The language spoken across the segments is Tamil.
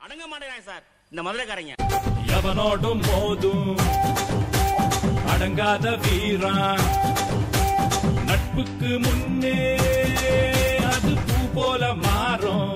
அடங்க மாட்டேங்கிறாங்க சார் இந்த மதுரைக்காரங்க எவனோடும் மோதும் அடங்காத வீரா நட்புக்கு முன்னே அது பூ போல மாறும்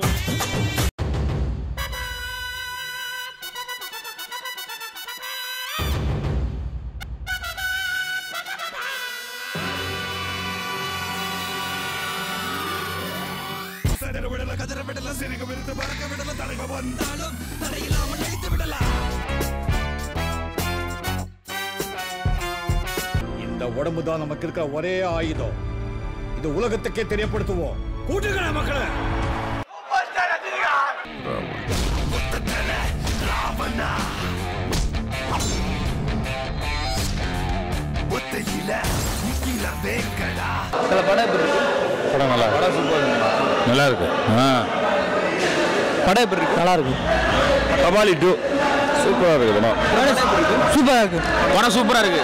இந்த உடம்பு தான் நமக்கு இருக்க ஒரே ஆயுதம் இது உலகத்துக்கே தெரியப்படுத்துவோம் கூட்டுகள மக்களை படம் நல்லா படம் சூப்பர் நல்லா இருக்கு ஆ படம் எப்படி இருக்கு நல்லா இருக்கு கபாலி டூ சூப்பராக இருக்கு படம் சூப்பரா இருக்கு படம் சூப்பராக இருக்கு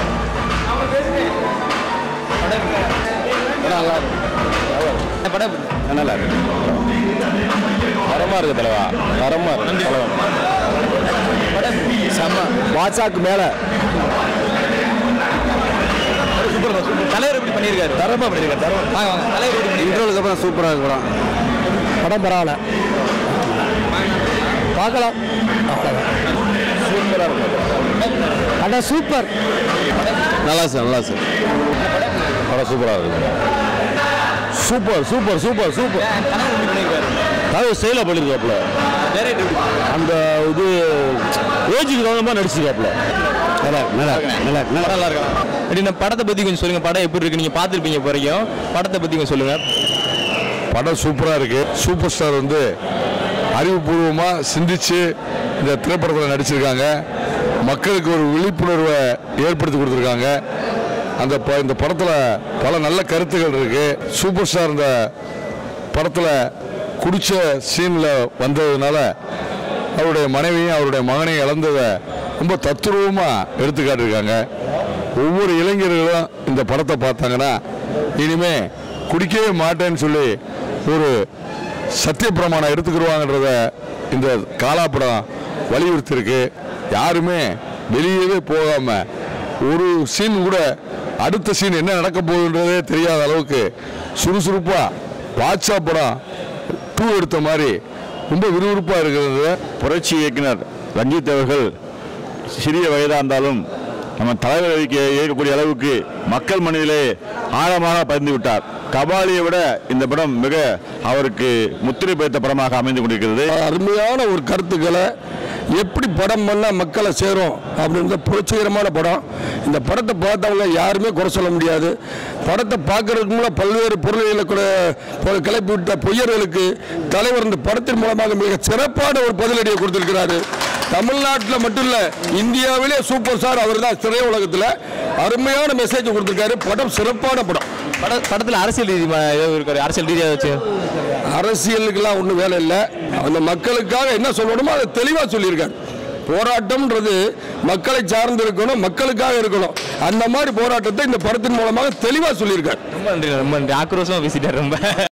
படம் நல்லா இருக்கு தரமா இருக்கு தலைவா தரமா இருக்கு தலைவா. செம்ம வாட்சாக்கு மேல சூப்பர் சூப்பர் தலைவர் எப்படி பண்ணியிருக்காரு தரமா பண்ணிருக்க தரம் வாங்க வாங்க தலைவர் எப்படி பண்ணியிருக்காரு இன்ட்ரோலுக்கு அப்புறம் சூப்பராக இருக்கு படம் படம் பரவாயில்ல பார்க்கலாம் சூப்பராக இருக்கு படம் சூப்பர் நல்லா சார் நல்லா சார் படம் சூப்பராக இருக்கு சூப்பர் சூப்பர் சூப்பர் சூப்பர் கனவு எப்படி பண்ணியிருக்காரு தலைவர் ஸ்டைலாக பண்ணியிருக்காப்புல டேரக்டர் எப்படி அந்த இது ஏஜுக்கு தகுந்த மாதிரி நடிச்சிருக்காப்புல நல்லா நல்லா நல்லா நல்லா நல்லா இருக்கா அப்படி இந்த படத்தை பத்தி கொஞ்சம் சொல்லுங்க படம் எப்படி இருக்கு நீங்க பார்த்துருப்பீங்க இப்போ வரைக்கும் படத்தை பத்தி கொஞ்சம் சொல்லுங்க படம் சூப்பராக இருக்கு சூப்பர் ஸ்டார் வந்து அறிவுபூர்வமாக சிந்திச்சு இந்த திரைப்படத்தில் நடிச்சிருக்காங்க மக்களுக்கு ஒரு விழிப்புணர்வை ஏற்படுத்தி கொடுத்துருக்காங்க அந்த ப இந்த படத்தில் பல நல்ல கருத்துக்கள் இருக்கு சூப்பர் ஸ்டார் இந்த படத்தில் குடிச்ச சீனில் வந்ததுனால அவருடைய மனைவியும் அவருடைய மகனையும் இழந்ததை ரொம்ப தத்துரூபமாக எடுத்து காட்டியிருக்காங்க ஒவ்வொரு இளைஞர்களும் இந்த படத்தை பார்த்தாங்கன்னா இனிமே குடிக்கவே மாட்டேன்னு சொல்லி ஒரு சத்திய பிரமாணம் எடுத்துக்கிடுவாங்கன்றத இந்த காலாப்படம் வலியுறுத்தியிருக்கு யாருமே வெளியவே போகாம ஒரு சீன் கூட அடுத்த சீன் என்ன நடக்க போகுதுன்றதே தெரியாத அளவுக்கு சுறுசுறுப்பா வாட்சா படம் டூ எடுத்த மாதிரி ரொம்ப விறுவிறுப்பா இருக்கிறது புரட்சி இயக்குனர் ரஞ்சித் அவர்கள் சிறிய வயதாக இருந்தாலும் நம்ம தலைவர் அறிக்கை இயக்கக்கூடிய அளவுக்கு மக்கள் மனதிலே ஆழமாக பதிந்து விட்டார் கபாலியை விட இந்த படம் மிக அவருக்கு முத்திரை பெய்த படமாக அமைந்து கொண்டிருக்கிறது அருமையான ஒரு கருத்துக்களை எப்படி படம் பண்ணால் மக்களை சேரும் அப்படின்ற புரட்சிகரமான படம் இந்த படத்தை பார்த்தவங்க யாருமே குறை சொல்ல முடியாது படத்தை பார்க்கறதுக்கு முன்னாடி பல்வேறு பொருள்களை கூட பொ- கிளப்பி விட்ட பொய்யர்களுக்கு தலைவர் இந்த படத்தின் மூலமாக மிக சிறப்பான ஒரு பதிலடியை கொடுத்திருக்கிறாரு தமிழ்நாட்டில் மட்டும் இல்லை இந்தியாவிலே சூப்பர் ஸ்டார் அவர் தான் திரையுலகத்தில் அருமையான மெசேஜ் கொடுத்திருக்காரு படம் சிறப்பான படம் பட படத்துல அரசியல் ரீதி ஏதோ இருக்காரு அரசியல் ரீதியாக வச்சு அரசியலுக்கெல்லாம் ஒன்றும் வேலை இல்லை அந்த மக்களுக்காக என்ன சொல்லணுமோ அதை தெளிவாக சொல்லியிருக்காரு போராட்டம்ன்றது மக்களை சார்ந்து இருக்கணும் மக்களுக்காக இருக்கணும் அந்த மாதிரி போராட்டத்தை இந்த படத்தின் மூலமாக தெளிவாக சொல்லியிருக்காரு ரொம்ப நன்றி ரொம்ப நன்றி ஆக்ரோஷமா பேசிட்டாரு ரொம்ப